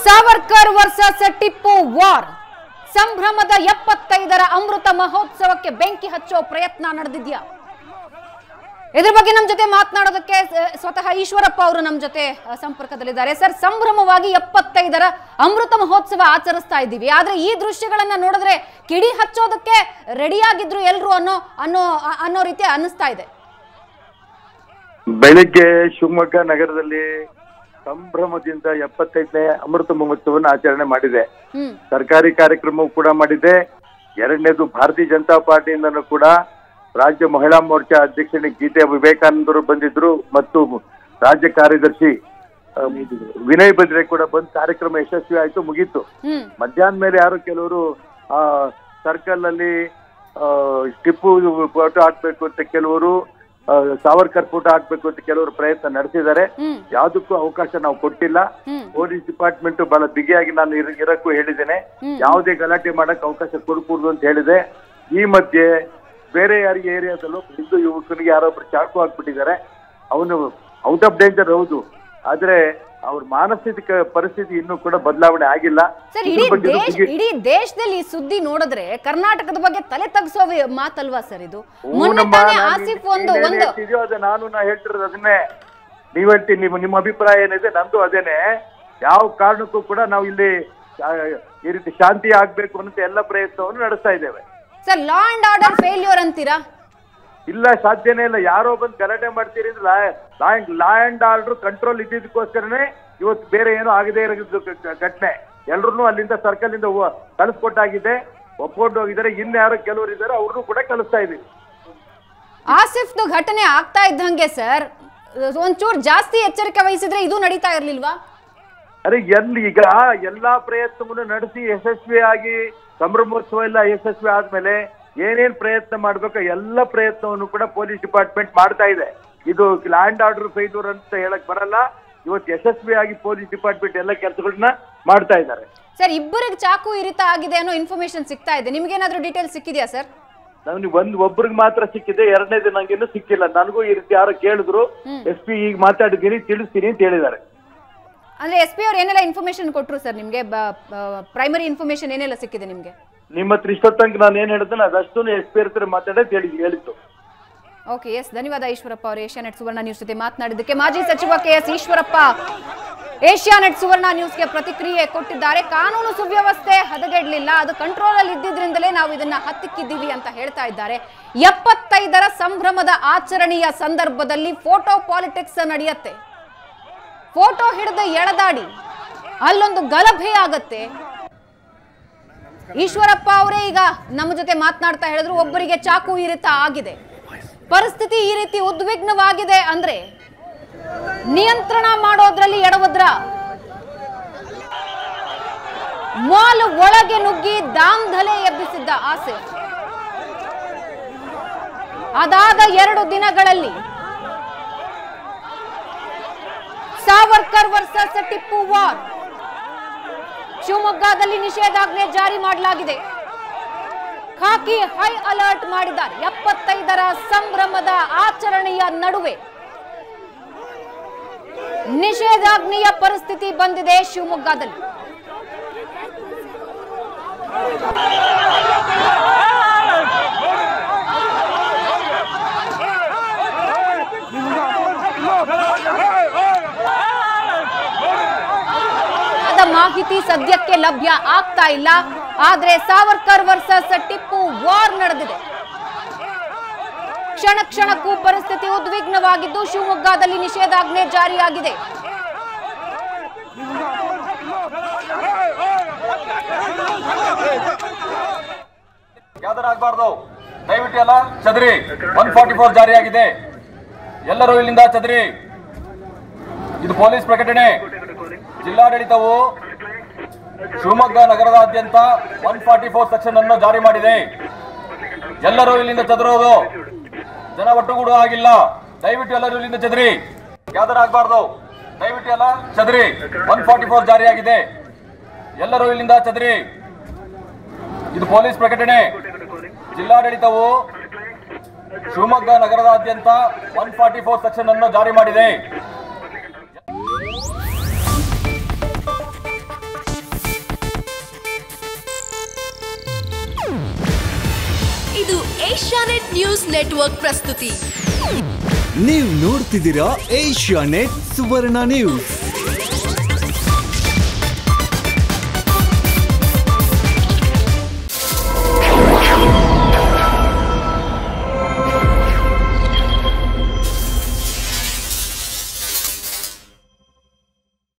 Savarkar versus Tipu war ಸಂಭ್ರಮದ ಎಪ್ಪತ್ತೈದರ ಅಮೃತ ಮಹೋತ್ಸವಕ್ಕೆ ಬೆಂಕಿ ಹಚ್ಚೋ ಪ್ರಯತ್ನ ನಡೆದಿದ್ಯಾ ಇದ್ರ ಬಗ್ಗೆ ನಮ್ಮ ಜೊತೆ ಮಾತನಾಡೋದಕ್ಕೆ ಸ- ಸ್ವತಃ ಈಶ್ವರಪ್ಪ ಅವರು ನಮ್ಮ ಜೊತೆ ಅ, ಸಂಪರ್ಕದಲ್ಲಿದ್ದಾರೆ ಸರ್ ಸಂಭ್ರಮವಾಗಿ ಎಪ್ಪತ್ತೈದರ ಅಮೃತ ಮಹೋತ್ಸವ ಆಚರಿಸ್ತಾ ಇದ್ದೀವಿ ಆದ್ರೆ ಈ ದೃಶ್ಯಗಳನ್ನ ನೋಡಿದ್ರೆ ಕಿಡಿ ಹಚ್ಚೋದಕ್ಕೆ ರೆಡಿಯಾಗಿದ್ರು ಎಲ್ರು ಅನ್ನೋ ಅನ್ನೋ ಅ- ಅನ್ನೋ ರೀತಿ ಅನ್ನಿಸ್ತಾ ಇದೆ ಬೆಳಿಗ್ಗೆ ಶಿವಮೊಗ್ಗ ನಗರದಲ್ಲಿ ಸಂಭ್ರಮದಿಂದ ಎಪ್ಪತ್ತೈದನೇ ಅಮೃತ ಮಹೋತ್ಸವವನ್ನು ಆಚರಣೆ ಮಾಡಿದೆ ಹ್ಮ್ ಸರ್ಕಾರಿ ಕಾರ್ಯಕ್ರಮವೂ ಕೂಡ ಮಾಡಿದೆ ಎರಡನೇದು ಭಾರತೀಯ ಜನತಾ ಪಾರ್ಟಿಯಿಂದನೂ ಕೂಡ ರಾಜ್ಯ ಮಹಿಳಾ ಮೋರ್ಚಾ ಅಧ್ಯಕ್ಷಣೆ ಗೀತೆ ವಿವೇಕಾನಂದರು ಬಂದಿದ್ರು ಮತ್ತು ರಾಜ್ಯ ಕಾರ್ಯದರ್ಶಿ ಆ, ವಿನಯ್ ಬದ್ರೆ ಕೂಡ ಬಂದ್ ಕಾರ್ಯಕ್ರಮ ಯಶಸ್ವಿ ಆಯ್ತು ಮುಗೀತು ಹ್ಮ್ ಮಧ್ಯಾಹ್ನ ಮೇಲೆ ಯಾರು ಕೆಲವರು ಆ ಸರ್ಕಲ್ ಅಲ್ಲಿ ಆ, ಟಿಪ್ಪು ಫೋಟೋ ಹಾಕ್ಬೇಕು ಅಂತ ಕೆಲವರು ಆ, ಸಾವರ್ಕರ್ ಫೋಟೋ ಹಾಕ್ಬೇಕು ಅಂತ ಕೆಲವರು ಪ್ರಯತ್ನ ನಡೆಸಿದ್ದಾರೆ ಹ್ಮ್ ಯಾವುದಕ್ಕೂ ಅವಕಾಶ ನಾವು ಕೊಟ್ಟಿಲ್ಲ ಹ್ಮ್ ಪೊಲೀಸ್ ಡಿಪಾರ್ಟ್ಮೆಂಟ್ ಬಹಳ ಬಿಗಿಯಾಗಿ ನಾನು ಇರ- ಇರಕ್ಕೂ ಹೇಳಿದ್ದೇನೆ ಹ್ಮ್. ಯಾವುದೇ ಗಲಾಟೆ ಮಾಡಕ್ ಅವಕಾಶ ಕೊಡಕೂಡದು ಅಂತ ಹೇಳಿದೆ ಈ ಮಧ್ಯೆ ಬೇರೆ ಯಾರಿಗೆ ಏರಿಯಾದಲ್ಲೂ ಹಿಂದೂ ಯುವಕನಿಗೆ ಯಾರೊಬ್ರು ಚಾಕು ಹಾಕ್ಬಿಟ್ಟಿದ್ದಾರೆ ಅವನು ಔಟ್ ಆಫ್ ಡೇಂಜರ್ ಹೌದು ಆದ್ರೆ ಅವ್ರ ಮಾನಸಿಕ ಪರಿಸ್ಥಿತಿ ಇನ್ನೂ ಕೂಡ ಬದಲಾವಣೆ ಆಗಿಲ್ಲ ಸರ್ ಇದ್ರ ಇಡೀ ಬಗ್ಗೆನೂ ದೇಶ ಬಿಗಿ- ಇಡೀ ದೇಶದಲ್ಲಿ ಈ ಸುದ್ದಿ ನೋಡಿದ್ರೆ ಕರ್ನಾಟಕದ ಬಗ್ಗೆ ತಲೆ ತಗ್ಸೋ ವಿ- ಮಾತಲ್ವಾ ಸರ್ ಇದು ಹ್ಞೂ ಮೊನ್ನೆ ನಮ್ಮ ತಾನೇ ನಾನು ಆಸಿಫ್ ನೀನ್ ಒಂದು ಏನ್ ಒಂದು ಹೇಳ್ತಿದ್ಯೋ ಅದು ನಾನು ನಾ ಹೇಳ್ತಿರೋದು ಅದನ್ನೇ ನೀವ್ ಹೇಳ್ತೀನಿ ನಿಮ್ಮ ನಿಮ್ಮ ಅಭಿಪ್ರಾಯ ಏನಿದೆ ನಂದು ಅದೇನೆ ಯಾವ ಕಾರಣಕ್ಕೂ ಕೂಡ ನಾವು ಇಲ್ಲಿ ಆ, ಈ ರೀತಿ ಶಾಂತಿ ಆಗ್ಬೇಕು ಅಂತ ಎಲ್ಲ ಪ್ರಯತ್ನವನ್ನು ನಡೆಸ್ತಾ ಇದ್ದೇವೆ sir law and order failure ಅಂತೀರಾ ಇಲ್ಲ ಸಾಧ್ಯನೇ ಇಲ್ಲ ಯಾರೋ ಬಂದು ಗಲಾಟೆ ಮಾಡ್ತೀರಿ ಅಂದ್ರೆ law law and order control ಇದ್ದಿದ್ದಕ್ಕೋಸ್ಕರನೇ ಇವತ್ತು ಬೇರೆ ಏನೋ ಆಗದೆ ಇರೋದು ಘ- ಘಟನೆ ಎಲ್ರು ಅಲ್ಲಿಂದ ಸರ್ಕಲ್ ಇಂದ ಹೋ- ಕಳಿಸ್ಕೊಟ್ಟಾಗಿದೆ ಒಪ್ಕೊಂಡು ಹೋಗಿದ್ದಾರೆ ಇನ್ಯಾರು ಕೆಲವರು ಇದ್ದಾರೆ ಅವ್ರನ್ನೂ ಕೂಡ ಕಳಿಸ್ತಾ ಇದೀವಿ ಆಸಿಫ್ದು ಘಟನೆ ಆಗ್ತಾ ಇದ್ದಂಗೆ ಸರ್ ಒಂಚೂರು ಜಾಸ್ತಿ ಎಚ್ಚರಿಕೆ ವಹಿಸಿದ್ರೆ ಇದು ನಡೀತಾ ಇರ್ಲಿಲ್ವಾ ಅರೆ ಎಲ್ಲಿ ಈಗ ಎಲ್ಲಾ ಪ್ರಯತ್ನವನ್ನು ನಡೆಸಿ ಯಶಸ್ವಿಯಾಗಿ ಸಂಭ್ರಮೋತ್ಸವ ಎಲ್ಲ ಯಶಸ್ವಿ ಆದ್ಮೇಲೆ ಏನೇನ್ ಪ್ರಯತ್ನ ಮಾಡ್ಬೇಕು ಎಲ್ಲ ಪ್ರಯತ್ನವನ್ನು ಕೂಡ ಪೊಲೀಸ್ ಡಿಪಾರ್ಟ್ಮೆಂಟ್ ಮಾಡ್ತಾ ಇದೆ ಇದು ಲ್ಯಾಂಡ್ ಆರ್ಡರ್ ಫೈದೂರ್ ಅಂತ ಹೇಳಕ್ ಬರಲ್ಲ ಇವತ್ತು ಯಶಸ್ವಿಯಾಗಿ ಪೊಲೀಸ್ ಡಿಪಾರ್ಟ್ಮೆಂಟ್ ಎಲ್ಲ ಕೆಲಸಗಳನ್ನ ಮಾಡ್ತಾ ಇದ್ದಾರೆ ಸರ್ ಇಬ್ಬರಿಗೆ ಚಾಕು ಇರಿತ ಆಗಿದೆ ಅನ್ನೋ ಇನ್ಫಾರ್ಮೇಶನ್ ಸಿಗ್ತಾ ಇದೆ ನಿಮ್ಗೇನಾದ್ರೂ ಡೀಟೇಲ್ಸ್ ಸಿಕ್ಕಿದೆಯಾ ಸರ್ ನಮ್ಗೆ ಒಂದ್ ಒಬ್ರಿಗೆ ಮಾತ್ರ ಸಿಕ್ಕಿದೆ ಎರಡನೇದು ನಂಗೇನು ಸಿಕ್ಕಿಲ್ಲ ನನಗೂ ಈ ರೀತಿ ಯಾರು ಕೇಳಿದ್ರು ಹ್ಮ್. ಎಸ್ ಪಿ ಈಗ ಮಾತಾಡಿದ್ದೀನಿ ತಿಳಿಸ್ತೀನಿ ಅಂತ ಹೇಳಿದ್ದಾರೆ ಅಂದ್ರೆ ಎಸ್ ಪಿ ಅವ್ರು ಏನೆಲ್ಲ ಇನ್ಫಾರ್ಮೇಶನ್ ಕೊಟ್ರು ಸರ್ ನಿಮ್ಗೆ ಪ್ರೈಮರಿ ಇನ್ಫಾರ್ಮೇಶನ್ ಏನೆಲ್ಲ ಸಿಕ್ಕಿದೆ ನಿಮ್ಗೆ ನಿಮ್ಮ ಹತ್ರ ಇಷ್ಟೊತ್ತಂಕ ನಾನು ಏನ್ ಹೇಳಿದ್ರೆ ಅದಷ್ಟು ಎಸ್ ಪಿ ಹತ್ರ ಮಾತಾಡೋದು ಹೇಳಿ ಹೇಳಿತ್ತು ಓಕೆ ಎಸ್ ಧನ್ಯವಾದ ಈಶ್ವರಪ್ಪ ಅವರು ಏಷ್ಯಾನೆಟ್ ಸುವರ್ಣ ನ್ಯೂಸ್ ಜೊತೆ ಮಾತನಾಡಿದ್ದಕ್ಕೆ ಮಾಜಿ ಸಚಿವ ಕೆ ಎಸ್ ಈಶ್ವರಪ್ಪ ಏಷ್ಯಾನೆಟ್ ಸುವರ್ಣ ನ್ಯೂಸ್ಗೆ ಪ್ರತಿಕ್ರಿಯೆ ಕೊಟ್ಟಿದ್ದಾರೆ ಕಾನೂನು ಸುವ್ಯವಸ್ಥೆ ಹದಗೆಡ್ಲಿಲ್ಲ ಅದು ಕಂಟ್ರೋಲ್ ಅಲ್ಲಿ ಇದ್ದಿದ್ರಿಂದಲೇ ನಾವು ಇದನ್ನ ಹತ್ತಿಕ್ಕಿದ್ದೀವಿ ಅಂತ ಹೇಳ್ತಾ ಇದ್ದಾರೆ ಎಪ್ಪತ್ತೈದರ ಸಂಭ್ರಮದ ಆಚರಣೆಯ ಸಂದರ್ಭದಲ್ಲಿ ಫೋಟೋ ಪಾಲಿಟಿಕ್ಸ್ ನಡೆಯುತ್ತೆ ಫೋಟೋ ಹಿಡಿದು ಎಳೆದಾಡಿ ಅಲ್ಲೊಂದು ಗಲಭೆ ಆಗತ್ತೆ ಈಶ್ವರಪ್ಪ ಅವರೇ ಈಗ ನಮ್ಮ ಜೊತೆ ಮಾತನಾಡ್ತಾ ಹೇಳಿದ್ರು ಒಬ್ಬರಿಗೆ ಚಾಕು ಇರಿತ ಆಗಿದೆ ಪರಿಸ್ಥಿತಿ ಈ ರೀತಿ ಉದ್ವಿಗ್ನವಾಗಿದೆ ಅಂದ್ರೆ ನಿಯಂತ್ರಣ ಮಾಡೋದ್ರಲ್ಲಿ ಎಡವದ್ರ ಮಾಲ್ ಒಳಗೆ ನುಗ್ಗಿ ದಾಂಧಲೆ ಎಬ್ಬಿಸಿದ್ದ ಆಸೆ ಅದಾದ ಎರಡು ದಿನಗಳಲ್ಲಿ ಸಾವರ್ಕರ್ ವರ್ಸಸ್ ಟಿಪ್ಪು ವಾರ್ ಶಿವಮೊಗ್ಗದಲ್ಲಿ ನಿಷೇಧಾಜ್ಞೆ ಜಾರಿ ಮಾಡಲಾಗಿದೆ ಖಾಕಿ ಹೈ ಅಲರ್ಟ್ ಮಾಡಿದ್ದಾರೆ ಎಪ್ಪತ್ತೈದರ ಸಂಭ್ರಮದ ಆಚರಣೆಯ ನಡುವೆ ನಿಷೇಧಾಜ್ಞೆಯ ಪರಿಸ್ಥಿತಿ ಬಂದಿದೆ ಶಿವಮೊಗ್ಗದಲ್ಲಿ ಆದ ಮಾಹಿತಿ ಸದ್ಯಕ್ಕೆ ಲಭ್ಯ ಆಗ್ತಾ ಇಲ್ಲ ಆದ್ರೆ ಸಾವರ್ಕರ್ ವರ್ಸಸ್ ಟಿಪ್ಪು ವಾರ್ ನಡೆದಿದೆ ಕ್ಷಣ ಕ್ಷಣಕ್ಕೂ ಪರಿಸ್ಥಿತಿ ಉದ್ವಿಗ್ನವಾಗಿದ್ದು ಶಿವಮೊಗ್ಗದಲ್ಲಿ ನಿಷೇಧಾಜ್ಞೆ ಜಾರಿಯಾಗಿದೆ ಗ್ಯಾದರ್ ಆಗಬಾರ್ದು ದಯವಿಟ್ಟು ಎಲ್ಲ ಚದ್ರಿ ಒನ್ ಫಾರ್ಟಿ ಫೋರ್ ಜಾರಿಯಾಗಿದೆ ಎಲ್ಲರೂ ಇಲ್ಲಿಂದ ಚದ್ರಿ ಇದು ಪೊಲೀಸ್ ಪ್ರಕಟಣೆ ಜಿಲ್ಲಾಡಳಿತವು ಶಿವಮೊಗ್ಗ ನಗರದಾದ್ಯಂತ ಒನ್ ಫಾರ್ಟಿ ಫೋರ್ ಸೆಕ್ಷನ್ ಅನ್ನು ಜಾರಿ ಮಾಡಿದೆ ಎಲ್ಲರೂ ಇಲ್ಲಿಂದ ಚದುರೋದು ಜನ ಒಟ್ಟುಗೂಡುವ ಆಗಿಲ್ಲ ದಯವಿಟ್ಟು ಎಲ್ಲರೂ ಇಲ್ಲಿಂದ ಚದ್ರಿ ಗ್ಯಾದರ್ ಆಗಬಾರ್ದು ದಯವಿಟ್ಟು ಎಲ್ಲ ಚದ್ರಿ ಒನ್ ಫಾರ್ಟಿ ಫೋರ್ ಜಾರಿಯಾಗಿದೆ ಎಲ್ಲರೂ ಇಲ್ಲಿಂದ ಚದ್ರಿ ಇದು ಪೊಲೀಸ್ ಪ್ರಕಟಣೆ ಜಿಲ್ಲಾಡಳಿತವು ಶಿವಮೊಗ್ಗ ನಗರದಾದ್ಯಂತ ಒನ್ ಫಾರ್ಟಿ ಫೋರ್ ಸೆಕ್ಷನ್ ಅನ್ನು ಜಾರಿ ಮಾಡಿದೆ ಇದು ಏಷ್ಯಾನೆಟ್ ನ್ಯೂಸ್ ನೆಟ್ವರ್ಕ್ ಪ್ರಸ್ತುತಿ ನೀವು ನೋಡ್ತಿದ್ದೀರಾ ಏಷ್ಯಾ ನೆಟ್ ಸುವರ್ಣ ನ್ಯೂಸ್